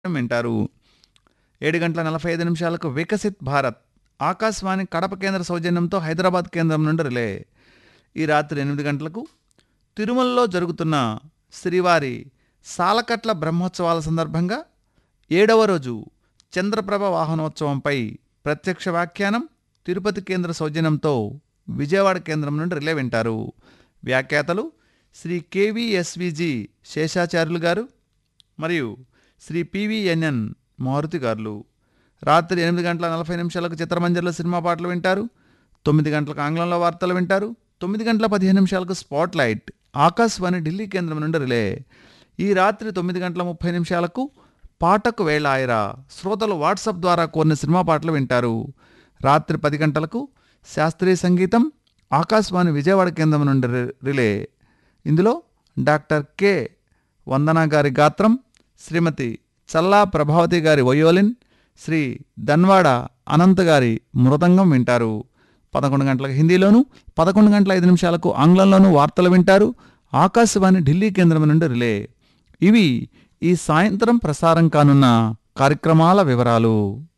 వింటారు ఏడు గంటల నలభై ఐదు నిమిషాలకు వికసిత్ భారత్ ఆకాశవాణి కడప కేంద్ర సౌజన్యంతో హైదరాబాద్ కేంద్రం నుండి రిలే ఈ రాత్రి ఎనిమిది గంటలకు తిరుమలలో జరుగుతున్న శ్రీవారి సాలకట్ల బ్రహ్మోత్సవాల సందర్భంగా ఏడవ రోజు చంద్రప్రభ వాహనోత్సవంపై ప్రత్యక్ష వ్యాఖ్యానం తిరుపతి కేంద్ర సౌజన్యంతో విజయవాడ కేంద్రం నుండి రిలే వింటారు వ్యాఖ్యాతలు శ్రీ కేవీఎస్విజి శేషాచార్యులు గారు మరియు శ్రీ పివిఎన్ఎన్ మారుతి గారులు రాత్రి ఎనిమిది గంటల నలభై నిమిషాలకు చిత్రమంజర్లో సినిమా పాటలు వింటారు తొమ్మిది గంటలకు ఆంగ్లంలో వార్తలు వింటారు తొమ్మిది గంటల పదిహేను నిమిషాలకు స్పాట్ లైట్ ఆకాశవాణి ఢిల్లీ కేంద్రం నుండి రిలే ఈ రాత్రి తొమ్మిది గంటల ముప్పై నిమిషాలకు పాటకు వేళ ఆయరా శ్రోతలు వాట్సాప్ ద్వారా కోరిన సినిమా పాటలు వింటారు రాత్రి పది గంటలకు శాస్త్రీయ సంగీతం ఆకాశవాణి విజయవాడ కేంద్రం నుండి రి- రిలే ఇందులో డాక్టర్ కె వందన గారి గాత్రం శ్రీమతి చల్లా ప్రభావతి గారి వయోలిన్ శ్రీ ధన్వాడ అనంత్ గారి మృదంగం వింటారు పదకొండు గంటలకు హిందీలోను పదకొండు గంటల ఐదు నిమిషాలకు ఆంగ్లంలోనూ వార్తలు వింటారు ఆకాశవాణి ఢిల్లీ కేంద్రం నుండి రిలే ఇవి ఈ సాయంత్రం ప్రసారం కానున్న కార్యక్రమాల వివరాలు